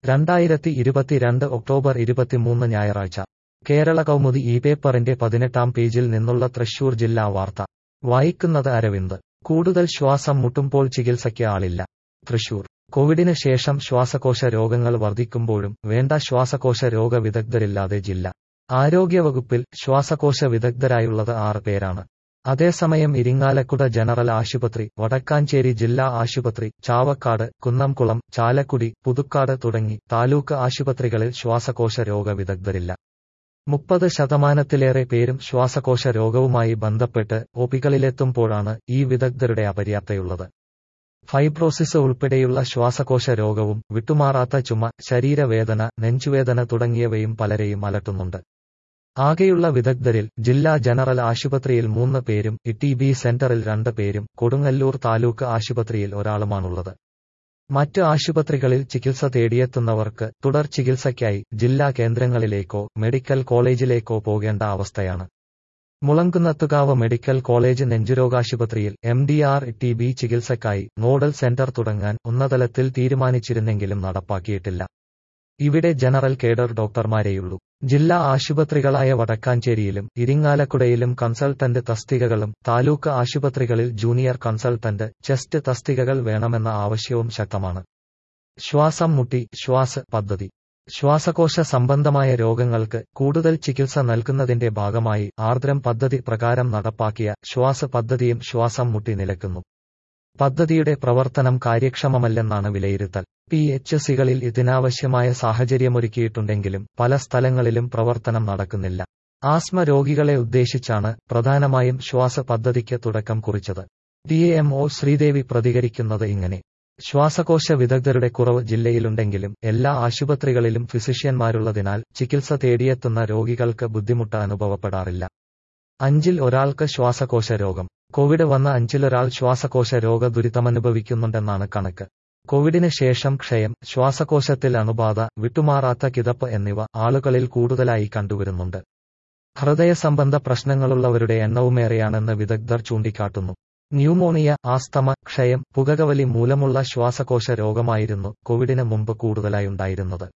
രണ്ടായിരത്തി ഇരുപത്തിരണ്ട് ഒക്ടോബർ ഇരുപത്തിമൂന്ന് ഞായറാഴ്ച കേരള കൗമുദി ഈ പേപ്പറിന്റെ പതിനെട്ടാം പേജിൽ നിന്നുള്ള തൃശൂർ ജില്ലാ വാർത്ത വായിക്കുന്നത് അരവിന്ദ് കൂടുതൽ ശ്വാസം മുട്ടുമ്പോൾ ചികിത്സയ്ക്ക് ആളില്ല തൃശൂർ കോവിഡിന് ശേഷം ശ്വാസകോശ രോഗങ്ങൾ വർദ്ധിക്കുമ്പോഴും വേണ്ട ശ്വാസകോശ രോഗ വിദഗ്ധരില്ലാതെ ജില്ല ആരോഗ്യവകുപ്പിൽ ശ്വാസകോശ വിദഗ്ധരായുള്ളത് ആറ് പേരാണ് അതേസമയം ഇരിങ്ങാലക്കുട ജനറൽ ആശുപത്രി വടക്കാഞ്ചേരി ജില്ലാ ആശുപത്രി ചാവക്കാട് കുന്നംകുളം ചാലക്കുടി പുതുക്കാട് തുടങ്ങി താലൂക്ക് ആശുപത്രികളിൽ ശ്വാസകോശ രോഗ വിദഗ്ധരില്ല മുപ്പത് ശതമാനത്തിലേറെ പേരും ശ്വാസകോശ രോഗവുമായി ബന്ധപ്പെട്ട് ഒപികളിലെത്തുമ്പോഴാണ് ഈ വിദഗ്ധരുടെ അപര്യാപ്തയുള്ളത് ഫൈബ്രോസിസ് ഉൾപ്പെടെയുള്ള ശ്വാസകോശ രോഗവും വിട്ടുമാറാത്ത ചുമ ശരീരവേദന നെഞ്ചുവേദന തുടങ്ങിയവയും പലരെയും അലട്ടുന്നുണ്ട് ആകെയുള്ള വിദഗ്ധരിൽ ജില്ലാ ജനറൽ ആശുപത്രിയിൽ മൂന്ന് പേരും ടി ബി സെന്ററിൽ രണ്ട് പേരും കൊടുങ്ങല്ലൂർ താലൂക്ക് ആശുപത്രിയിൽ ഒരാളുമാണുള്ളത് മറ്റ് ആശുപത്രികളിൽ ചികിത്സ തേടിയെത്തുന്നവർക്ക് തുടർ ചികിത്സയ്ക്കായി ജില്ലാ കേന്ദ്രങ്ങളിലേക്കോ മെഡിക്കൽ കോളേജിലേക്കോ പോകേണ്ട അവസ്ഥയാണ് മുളങ്കുന്നത്തുകാവ് മെഡിക്കൽ കോളേജ് നെഞ്ചുരോഗാശുപത്രിയിൽ M D R T B ചികിത്സയ്ക്കായി നോഡൽ സെന്റർ തുടങ്ങാൻ ഉന്നതലത്തിൽ തീരുമാനിച്ചിരുന്നെങ്കിലും നടപ്പാക്കിയിട്ടില്ല ഇവിടെ ജനറൽ കേഡർ ഡോക്ടർമാരെയുള്ളൂ ജില്ലാ ആശുപത്രികളായ വടക്കാഞ്ചേരിയിലും ഇരിങ്ങാലക്കുടയിലും കൺസൾട്ടന്റ് തസ്തികകളും താലൂക്ക് ആശുപത്രികളിൽ ജൂനിയർ കൺസൾട്ടന്റ് ചെസ്റ്റ് തസ്തികകൾ വേണമെന്ന ആവശ്യവും ശക്തമാണ് ശ്വാസം മുട്ടി ശ്വാസ പദ്ധതി ശ്വാസകോശ സംബന്ധമായ രോഗങ്ങൾക്ക് കൂടുതൽ ചികിത്സ നൽകുന്നതിന്റെ ഭാഗമായി ആർദ്രം പദ്ധതി പ്രകാരം നടപ്പാക്കിയ ശ്വാസ പദ്ധതിയും ശ്വാസം മുട്ടി നിലക്കുന്നു പദ്ധതിയുടെ പ്രവർത്തനം കാര്യക്ഷമമല്ലെന്നാണ് വിലയിരുത്തൽ പി എച്ച് സികളിൽ ഇതിനാവശ്യമായ സാഹചര്യമൊരുക്കിയിട്ടുണ്ടെങ്കിലും പല സ്ഥലങ്ങളിലും പ്രവർത്തനം നടക്കുന്നില്ല ആസ്മ രോഗികളെ ഉദ്ദേശിച്ചാണ് പ്രധാനമായും ശ്വാസ പദ്ധതിക്ക് തുടക്കം കുറിച്ചത് ഡി എം ഒ ശ്രീദേവി പ്രതികരിക്കുന്നത് ഇങ്ങനെ ശ്വാസകോശ വിദഗ്ധരുടെ കുറവ് ജില്ലയിലുണ്ടെങ്കിലും എല്ലാ ആശുപത്രികളിലും ഫിസിഷ്യന്മാരുള്ളതിനാൽ ചികിത്സ തേടിയെത്തുന്ന രോഗികൾക്ക് ബുദ്ധിമുട്ട് അനുഭവപ്പെടാറില്ല അഞ്ചിൽ ഒരാൾക്ക് ശ്വാസകോശ രോഗം കോവിഡ് വന്ന അഞ്ചിലൊരാൾ ശ്വാസകോശ രോഗ ദുരിതമനുഭവിക്കുന്നുണ്ടെന്നാണ് കണക്ക് കോവിഡിന് ശേഷം ക്ഷയം ശ്വാസകോശത്തിൽ അണുബാധ വിട്ടുമാറാത്ത കിതപ്പ് എന്നിവ ആളുകളിൽ കൂടുതലായി കണ്ടുവരുന്നുണ്ട് ഹൃദയ സംബന്ധ പ്രശ്നങ്ങളുള്ളവരുടെ എണ്ണവുമേറെയാണെന്ന് വിദഗ്ധർ ചൂണ്ടിക്കാട്ടുന്നു ന്യൂമോണിയ ആസ്തമ ക്ഷയം പുകകവലി മൂലമുള്ള ശ്വാസകോശ രോഗമായിരുന്നു കോവിഡിന് മുമ്പ് കൂടുതലായുണ്ടായിരുന്നത്